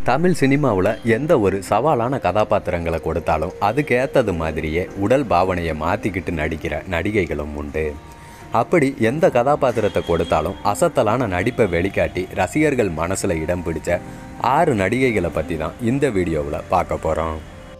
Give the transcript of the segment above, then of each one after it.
தமிழ் சினிமாவில் எந்த ஒரு சவாலான கதாபாத்திரங்களை கொடுத்தாலும் அதுக்கேற்றது மாதிரியே உடல் பாவனையை மாற்றிக்கிட்டு நடிக்கிற நடிகைகளும் உண்டு அப்படி எந்த கதாபாத்திரத்தை கொடுத்தாலும் அசத்தலான நடிப்பை வெளிக்காட்டி ரசிகர்கள் மனசில் இடம் பிடிச்ச ஆறு நடிகைகளை பற்றி தான் இந்த வீடியோவில் பார்க்க போகிறோம்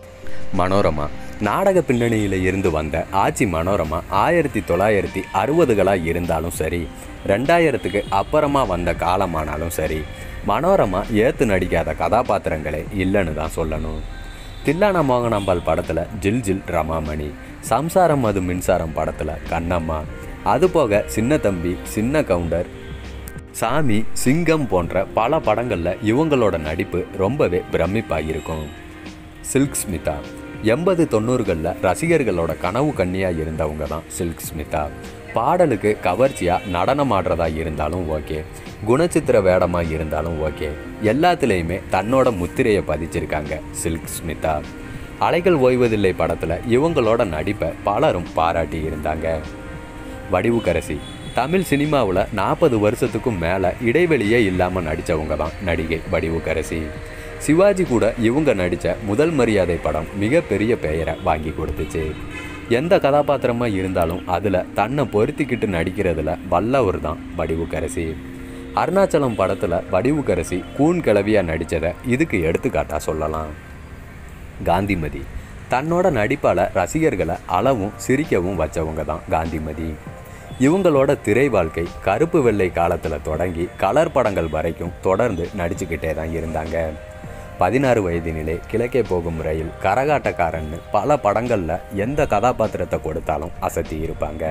மனோரமா நாடக பின்னணியில் இருந்து வந்த ஆச்சி மனோரமா ஆயிரத்தி தொள்ளாயிரத்தி அறுபதுகளாக இருந்தாலும் சரி ரெண்டாயிரத்துக்கு அப்புறமா வந்த காலமானாலும் சரி மனோரமா ஏற்று நடிக்காத கதாபாத்திரங்களே இல்லைன்னு தான் சொல்லணும் தில்லானா மோகனாம்பாள் படத்தில் ஜில் ஜில் ரமாமணி சம்சாரம் அது மின்சாரம் படத்தில் கண்ணம்மா அதுபோக சின்ன தம்பி சின்ன கவுண்டர் சாமி சிங்கம் போன்ற பல படங்களில் இவங்களோட நடிப்பு ரொம்பவே பிரமிப்பாக இருக்கும் சில்க் ஸ்மிதா எண்பது தொண்ணூறுகளில் ரசிகர்களோட கனவு கன்னியாக இருந்தவங்க தான் சில்க் ஸ்மிதா பாடலுக்கு கவர்ச்சியாக நடனம் ஆடுறதா இருந்தாலும் ஓகே குணச்சித்திர வேடமாக இருந்தாலும் ஓகே எல்லாத்துலேயுமே தன்னோட முத்திரையை பதிச்சிருக்காங்க சில்க் ஸ்மிதா அலைகள் ஓய்வதில்லை படத்தில் இவங்களோட நடிப்பை பலரும் பாராட்டி இருந்தாங்க வடிவுக்கரசி தமிழ் சினிமாவில் நாற்பது வருஷத்துக்கும் மேலே இடைவெளியே இல்லாமல் நடித்தவங்க தான் நடிகை வடிவுக்கரசி சிவாஜி கூட இவங்க நடித்த முதல் மரியாதை படம் மிகப்பெரிய பெயரை வாங்கி கொடுத்துச்சு எந்த கதாபாத்திரமாக இருந்தாலும் அதில் தன்னை பொருத்திக்கிட்டு நடிக்கிறதுல வல்லவர் தான் வடிவுக்கரசி அருணாச்சலம் படத்தில் வடிவுக்கரசி கூன் கிளவியாக நடித்ததை இதுக்கு எடுத்துக்காட்டாக சொல்லலாம் காந்திமதி தன்னோட நடிப்பால் ரசிகர்களை அளவும் சிரிக்கவும் வச்சவங்க தான் காந்திமதி இவங்களோட திரை வாழ்க்கை கருப்பு வெள்ளை காலத்தில் தொடங்கி கலர் படங்கள் வரைக்கும் தொடர்ந்து நடிச்சுக்கிட்டே தான் இருந்தாங்க பதினாறு வயதினிலே கிழக்கே போகும் ரயில் கரகாட்டக்காரன்னு பல படங்களில் எந்த கதாபாத்திரத்தை கொடுத்தாலும் அசத்தி இருப்பாங்க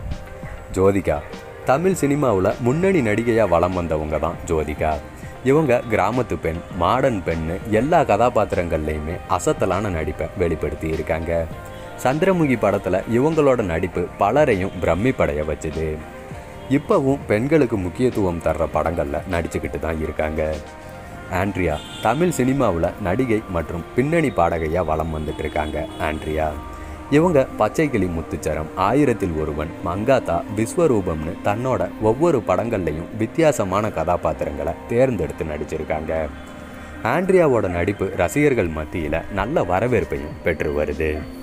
ஜோதிகா தமிழ் சினிமாவில் முன்னணி நடிகையாக வலம் வந்தவங்க தான் ஜோதிகா இவங்க கிராமத்து பெண் மாடர்ன் பெண்ணு எல்லா கதாபாத்திரங்கள்லையுமே அசத்தலான நடிப்பை வெளிப்படுத்தி இருக்காங்க சந்திரமுகி படத்தில் இவங்களோட நடிப்பு பலரையும் பிரமிப்படைய வச்சுது இப்போவும் பெண்களுக்கு முக்கியத்துவம் தர்ற படங்களில் நடிச்சுக்கிட்டு தான் இருக்காங்க ஆண்ட்ரியா தமிழ் சினிமாவில் நடிகை மற்றும் பின்னணி பாடகையாக வலம் வந்துட்டு இருக்காங்க ஆண்ட்ரியா இவங்க பச்சைக்கிளி முத்துச்சரம் ஆயிரத்தில் ஒருவன் மங்காத்தா விஸ்வரூபம்னு தன்னோட ஒவ்வொரு படங்கள்லையும் வித்தியாசமான கதாபாத்திரங்களை தேர்ந்தெடுத்து நடிச்சிருக்காங்க ஆண்ட்ரியாவோட நடிப்பு ரசிகர்கள் மத்தியில் நல்ல வரவேற்பையும் பெற்று வருது